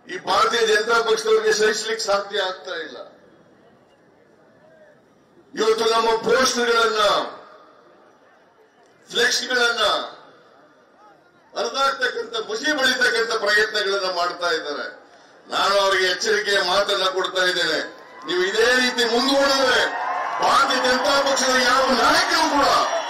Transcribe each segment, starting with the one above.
ಈ ಭಾರತೀಯ ಜನತಾ ಪಕ್ಷದವರಿಗೆ ಸಹಿಸ್ಲಿಕ್ಕೆ ಸಾಧ್ಯ ಆಗ್ತಾ ಇಲ್ಲ ಇವತ್ತು ನಮ್ಮ ಪೋಸ್ಟ್ಗಳನ್ನ ಫ್ಲೆಕ್ಸ್ಗಳನ್ನ ಹರಿದಾಡ್ತಕ್ಕಂಥ ಮುಸಿ ಬಳಿತಕ್ಕಂಥ ಪ್ರಯತ್ನಗಳನ್ನ ಮಾಡ್ತಾ ಇದ್ದಾರೆ ನಾನು ಅವರಿಗೆ ಎಚ್ಚರಿಕೆಯ ಮಾತನ್ನ ಕೊಡ್ತಾ ಇದ್ದೇನೆ ನೀವು ಇದೇ ರೀತಿ ಮುಂದುವರೆದ್ರೆ ಭಾರತೀಯ ಜನತಾ ಪಕ್ಷದ ಯಾವ ನಾಯಕರು ಕೂಡ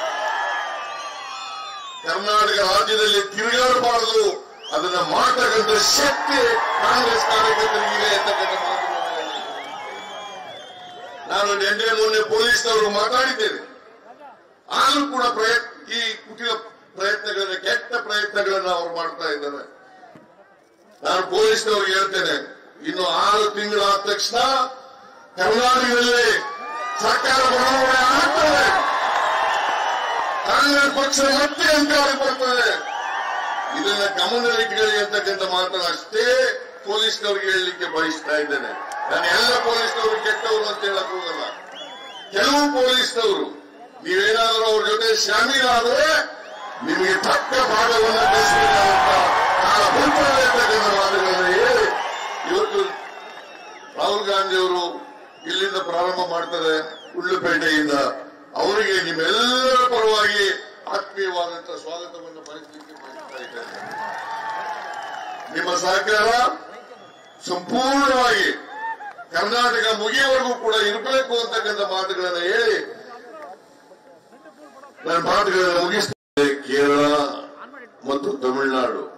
ಕರ್ನಾಟಕ ರಾಜ್ಯದಲ್ಲಿ ತಿರುಗಾಡಬಾರದು ಅದನ್ನ ಮಾಡತಕ್ಕಂಥ ಶಕ್ತಿ ಕಾಂಗ್ರೆಸ್ ಕಾರ್ಯಕರ್ತರಿಗಿದೆ ಅಂತಕ್ಕಂಥ ಮಾತುಗಳನ್ನ ಹೇಳಿದ್ದಾರೆ. ನಾನು ನಿನ್ನೆ ಮೊನ್ನೆ ಪೊಲೀಸ್ನವರು ಮಾತಾಡಿದ್ದೇನೆ ಆದ್ರೂ ಕೂಡ ಪ್ರಯತ್ನ ಈ ಕುಟಿಲ ಪ್ರಯತ್ನಗಳನ್ನ ಕೆಟ್ಟ ಪ್ರಯತ್ನಗಳನ್ನ ಅವ್ರು ಮಾಡ್ತಾ ಇದ್ದಾರೆ ನಾನು ಪೊಲೀಸ್ನವ್ರಿಗೆ ಹೇಳ್ತೇನೆ ಇನ್ನು ಆರು ತಿಂಗಳಾದ ತಕ್ಷಣ ಕರ್ನಾಟಕದಲ್ಲಿ ಸರ್ಕಾರ ಬದಲಾವಣೆ ಆಗ್ತದೆ ಕಾಂಗ್ರೆಸ್ ಪಕ್ಷ ಮತ್ತೆ ಅಧಿಕಾರಕ್ಕೆ ಬರ್ತದೆ ಇದನ್ನ ಗಮನದಲ್ಲಿಟ್ಕೊಳ್ಳಿ ಅಂತಕ್ಕಂಥ ಮಾತನ್ನ ಅಷ್ಟೇ ಪೊಲೀಸ್ನವ್ರಿಗೆ ಹೇಳಲಿಕ್ಕೆ ಬಯಸ್ತಾ ಇದ್ದೇನೆ ನಾನು ಎಲ್ಲ ಪೊಲೀಸ್ನವರು ಕೆಟ್ಟವರು ಅಂತ ಹೇಳಕ್ ಹೋಗಲ್ಲ ಕೆಲವು ಪೊಲೀಸ್ನವರು ನೀವೇನಾದರೂ ಅವ್ರ ಜೊತೆ ಶಾಮೀಲಾದ್ರೆ ನಿಮಗೆ ತಕ್ಕ ಭಾಗವನ್ನು ಕಲಿಸಬೇಕಾದಂತ ಕಾಲ ಬರ್ತದೆ ಅಂತಕ್ಕಂಥ ಮಾತುಗಳನ್ನು ಹೇಳಿ ಇವತ್ತು ರಾಹುಲ್ ಗಾಂಧಿ ಅವರು ಇಲ್ಲಿಂದ ಪ್ರಾರಂಭ ಮಾಡ್ತಾರೆ ಉಳ್ಳುಪೇಟೆಯಿಂದ ಅವರಿಗೆ ನಿಮ್ಮೆಲ್ಲರ ಪರವಾಗಿ ಆತ್ಮೀಯವಾದಂತಹ ಸ್ವಾಗತವನ್ನು ಬಯಸಲಿಕ್ಕೆ ಬಯಸ್ತಾ ಇದ್ದೇನೆ ನಿಮ್ಮ ಸಹಕಾರ ಸಂಪೂರ್ಣವಾಗಿ ಕರ್ನಾಟಕ ಮುಗಿಯುವವರೆಗೂ ಕೂಡ ಇರಬೇಕು ಅಂತಕ್ಕಂಥ ಮಾತುಗಳನ್ನು ಹೇಳಿ ನನ್ನ ಮಾತುಗಳನ್ನು ಮುಗಿಸ್ತೇನೆ ಕೇರಳ ಮತ್ತು ತಮಿಳುನಾಡು